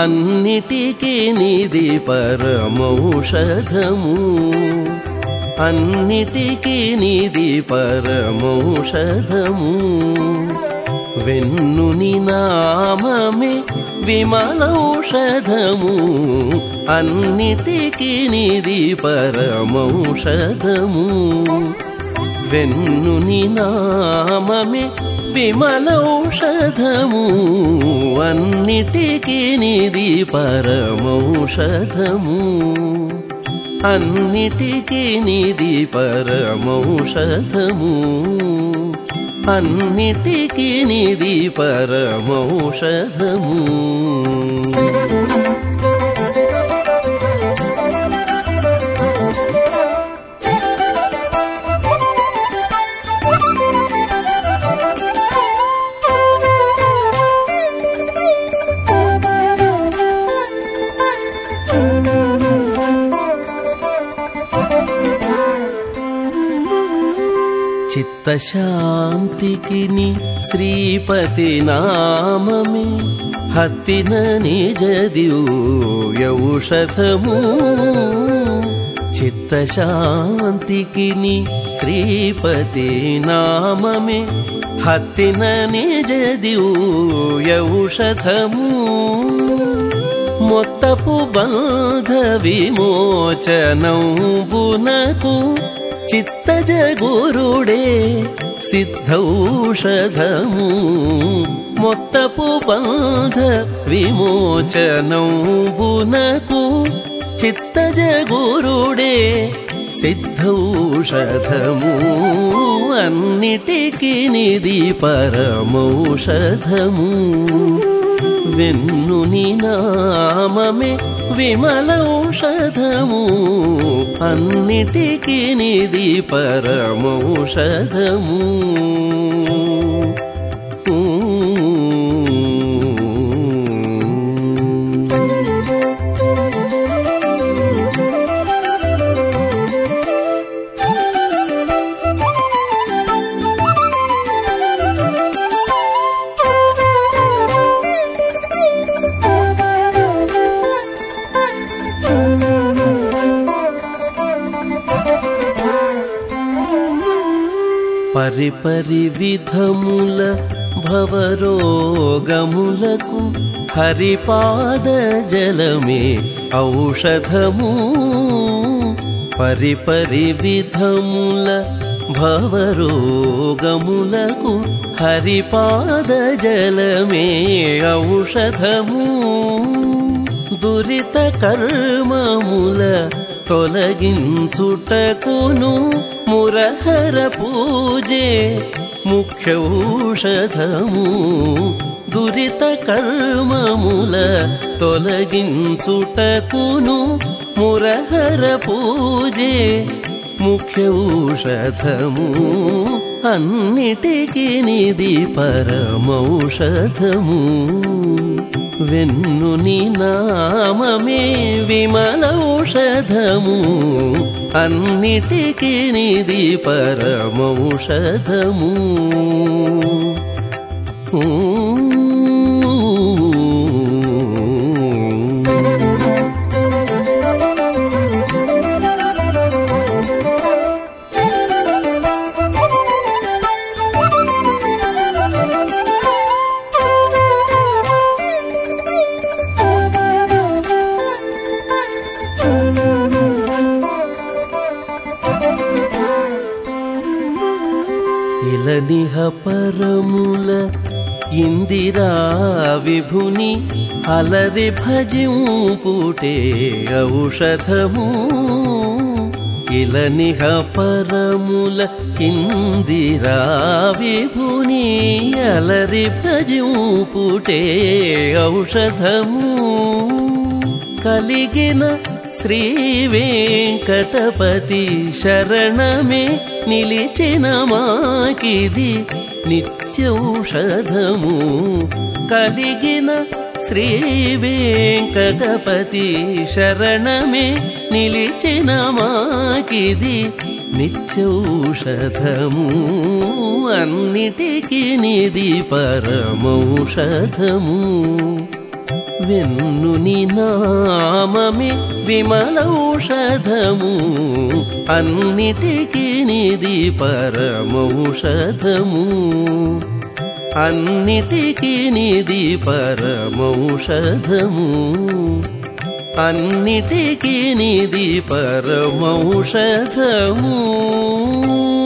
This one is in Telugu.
అన్నిటికీ నిది పరమౌషధము అన్నిటికీ నిది పరమౌషధము వెన్నుని నామమే విమలౌషధము అన్నిటికీ నిది పరమౌషధము వెన్నుని నామమే విమలౌషధము అన్నిటికీ నిది పరమౌషధము అన్నిటికీ నిది పరమౌషధము అన్నిటికీ నిది పరమౌషధము చిత్తశాంతికి ని శ్రీపతి నామమే హత్తిన నిజ దివ్యౌషధము చిత్తశాంతికి ని శ్రీపతి నామమే హత్తిన నిజ దివ్యౌషధము మొత్తపు బంధ విమోచనంబునకు చిత్తజ గురుడే సిద్ధౌషధము మొత్తపు బంధ విమోచనంబునకు చిత్తజ గురుడే సిద్ధౌషధము అన్నిటికీ నిది పరమౌషధము వెన్నుని నామమే విమలౌషధము అన్నిటికీ నిది పరమౌషధము పరిపరి విధముల భవరోగములకు హరిపాద జలమే ఔషధము పరిపరి విధముల భవరోగములకు హరిపాద జలమే ఔషధము దురిత కర్మముల తొలగించుటకును మురహర పూజే ముఖ్యౌషధము దురిత కర్మముల తొలగించుటకును మురహర పూజే ముఖ్యౌషధము అన్నిటికీ నిది పరమౌషధము వెన్నుని నామమే విమలౌషధము అన్నిటికీ నిది పరమౌషధము ఇలనిహ పరముల ఇందిరా విభుని అలరి భజింపుటే ఔషధము ఇలనిహ పరముల ఇందిరా విభుని అలరి భజింపుటే ఔషధము కలిగిన శ్రీ వెంకటపతి శరణమే నిలిచిన మాకిది నిత్యౌషధము కలిగిన శ్రీ వెంకటపతి శరణమే నిలిచిన మాకిది నిత్యౌషధము అన్నిటికీ నిది పరమౌషధము వెన్నుని నామమే విమలౌషధము అన్నిటికీ నిది పరమౌషధము అన్నిటికీ నిది పరమౌషధము అన్నిటికీ నిది పరమౌషధము